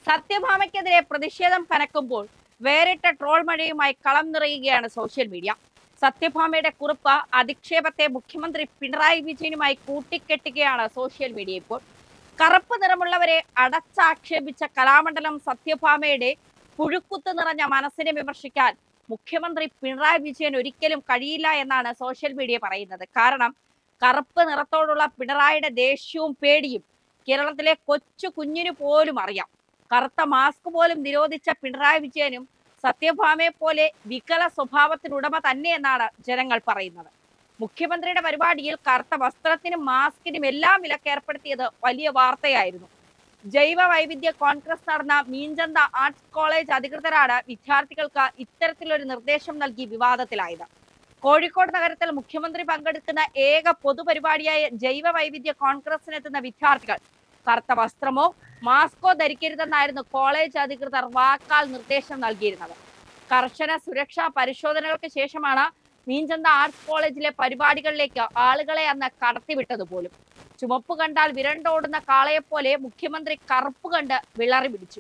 സത്യഭാമയ്ക്കെതിരെ പ്രതിഷേധം കനക്കുമ്പോൾ വേറിട്ട ട്രോൾ മഴയുമായി കളം നിറയുകയാണ് സോഷ്യൽ മീഡിയ സത്യഭാമയുടെ കുറിപ്പ് അധിക്ഷേപത്തെ മുഖ്യമന്ത്രി പിണറായി വിജയനുമായി കൂട്ടിക്കെട്ടുകയാണ് സോഷ്യൽ മീഡിയ ഇപ്പോൾ കറുപ്പ് നിറമുള്ളവരെ അടച്ചാക്ഷേപിച്ച കലാമണ്ഡലം സത്യഭാമയുടെ പുഴുക്കുത്ത് നിറഞ്ഞ മനസ്സിനെ വിമർശിക്കാൻ മുഖ്യമന്ത്രി പിണറായി വിജയൻ ഒരിക്കലും കഴിയില്ല എന്നാണ് സോഷ്യൽ മീഡിയ പറയുന്നത് കാരണം കറുപ്പ് നിറത്തോടുള്ള പിണറായിയുടെ ദേഷ്യവും പേടിയും കേരളത്തിലെ കൊച്ചു കുഞ്ഞിനു പോലും അറിയാം കറുത്ത മാസ്ക് പോലും നിരോധിച്ച പിണറായി വിജയനും സത്യഭാമയെ പോലെ വികല സ്വഭാവത്തിനുടമ തന്നെ എന്നാണ് ജനങ്ങൾ പറയുന്നത് മുഖ്യമന്ത്രിയുടെ പരിപാടിയിൽ കറുത്ത വസ്ത്രത്തിനും മാസ്കിനും എല്ലാം വിലക്ക് ഏർപ്പെടുത്തിയത് വലിയ വാർത്തയായിരുന്നു ജൈവ വൈവിധ്യ കോൺഗ്രസ് നടന്ന മീൻചന്ത ആർട്സ് കോളേജ് അധികൃതരാണ് വിദ്യാർത്ഥികൾക്ക് ഇത്തരത്തിലൊരു നിർദ്ദേശം നൽകി വിവാദത്തിലായത് കോഴിക്കോട് നഗരത്തിൽ മുഖ്യമന്ത്രി പങ്കെടുക്കുന്ന ഏക പൊതുപരിപാടിയായ ജൈവ വൈവിധ്യ കോൺഗ്രസിനെത്തുന്ന വിദ്യാർത്ഥികൾ കറുത്ത വസ്ത്രമോ മാസ്കോ ധരിക്കരുതെന്നായിരുന്നു കോളേജ് അധികൃതർ വാക്കാൽ നിർദ്ദേശം നൽകിയിരുന്നത് കർശന സുരക്ഷാ പരിശോധനകൾക്ക് ശേഷമാണ് മീൻചന്ത ആർട്സ് കോളേജിലെ പരിപാടികളിലേക്ക് ആളുകളെ അന്ന് കടത്തിവിട്ടത് പോലും ചുമപ്പ് കണ്ടാൽ വിരണ്ടോടുന്ന കാളയെപ്പോലെ മുഖ്യമന്ത്രി കറുപ്പ് കണ്ട് വിളറി പിടിച്ചു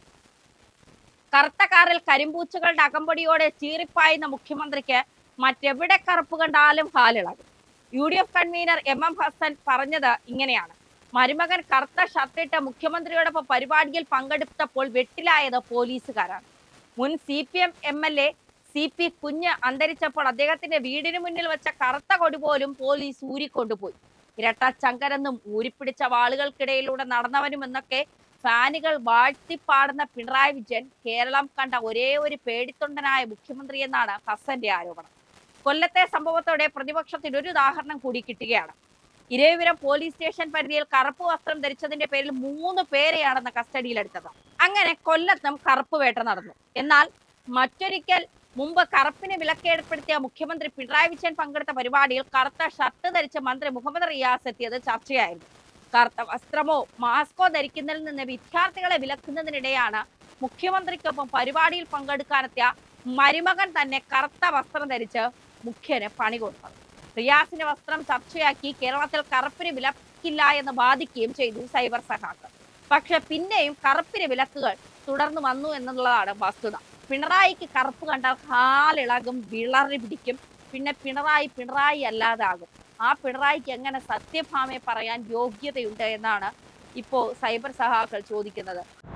കറുത്ത കാറിൽ കരിമ്പൂച്ചകളുടെ അകമ്പടിയോടെ ചീറിപ്പായുന്ന മുഖ്യമന്ത്രിക്ക് മറ്റെവിടെ കറുപ്പ് കണ്ടാലും ഹാലിളകും U D F convener M M Hassan പറഞ്ഞത് ഇങ്ങനെയാണ് മരുമകൻ കറുത്ത ഷർട്ടിട്ട് മുഖ്യമന്ത്രിയോടൊപ്പം പരിപാടിയിൽ പങ്കെടുത്തപ്പോൾ വെട്ടിലായത് പോലീസുകാരാണ് മുൻ C P M M L A C P Kunju അന്തരിച്ചപ്പോൾ അദ്ദേഹത്തിന്റെ വീടിന് മുന്നിൽ വെച്ച കറുത്ത കൊടി പോലും പോലീസ് ഊരിക്കൊണ്ടുപോയി ഇരട്ട ചങ്കരെന്നും ഊരിപ്പിടിച്ച വാളുകൾക്കിടയിലൂടെ നടന്നവനും എന്നൊക്കെ ഫാനുകൾ വാഴ്ത്തിപ്പാടുന്ന പിണറായി വിജയൻ കേരളം കണ്ട ഒരേ ഒരു പേടിത്തൊണ്ടനായ മുഖ്യമന്ത്രി എന്നാണ് ഹസന്റെ ആരോപണം കൊല്ലത്തെ സംഭവത്തോടെ പ്രതിപക്ഷത്തിന് ഒരു ഉദാഹരണം കൂടി കിട്ടുകയാണ് ഇരവിപുരം പോലീസ് സ്റ്റേഷൻ പരിധിയിൽ കറുപ്പ് വസ്ത്രം ധരിച്ചതിന്റെ പേരിൽ മൂന്ന് പേരെയാണെന്ന് കസ്റ്റഡിയിലെടുത്തത് അങ്ങനെ കൊല്ലത്തും കറുപ്പ് വേട്ട നടന്നു എന്നാൽ മറ്റൊരിക്കൽ മുമ്പ് കറുപ്പിന് വിലക്കേർപ്പെടുത്തിയ മുഖ്യമന്ത്രി പിണറായി വിജയൻ പങ്കെടുത്ത പരിപാടിയിൽ കറുത്ത ഷർട്ട് ധരിച്ച മന്ത്രി മുഹമ്മദ് റിയാസ് എത്തിയത് ചർച്ചയായിരുന്നു കറുത്ത വസ്ത്രമോ മാസ്കോ ധരിക്കുന്നതിൽ നിന്ന് വിദ്യാർത്ഥികളെ വിലക്കുന്നതിനിടെയാണ് മുഖ്യമന്ത്രിക്കൊപ്പം പരിപാടിയിൽ പങ്കെടുക്കാനെത്തിയ മരുമകൻ തന്നെ കറുത്ത വസ്ത്രം ധരിച്ച് മുഖ്യന് പണി കൊടുത്തത് റിയാസിന്റെ വസ്ത്രം ചർച്ചയാക്കി കേരളത്തിൽ കറുപ്പിന് വിലക്കില്ല എന്ന് വാദിക്കുകയും ചെയ്തു സൈബർ സഹാക്കൾ പക്ഷെ പിന്നെയും കറുപ്പിന് വിലക്കുകൾ തുടർന്നു വന്നു എന്നുള്ളതാണ് വസ്തുത പിണറായിക്ക് കറുപ്പ് കണ്ടാൽ കാലിളകും വിളറി പിടിക്കും പിന്നെ പിണറായി പിണറായി അല്ലാതാകും ആ പിണറായിക്ക് എങ്ങനെ സത്യഭാമയെ പറയാൻ യോഗ്യതയുണ്ട് എന്നാണ് ഇപ്പോ സൈബർ സഹാക്കൾ ചോദിക്കുന്നത്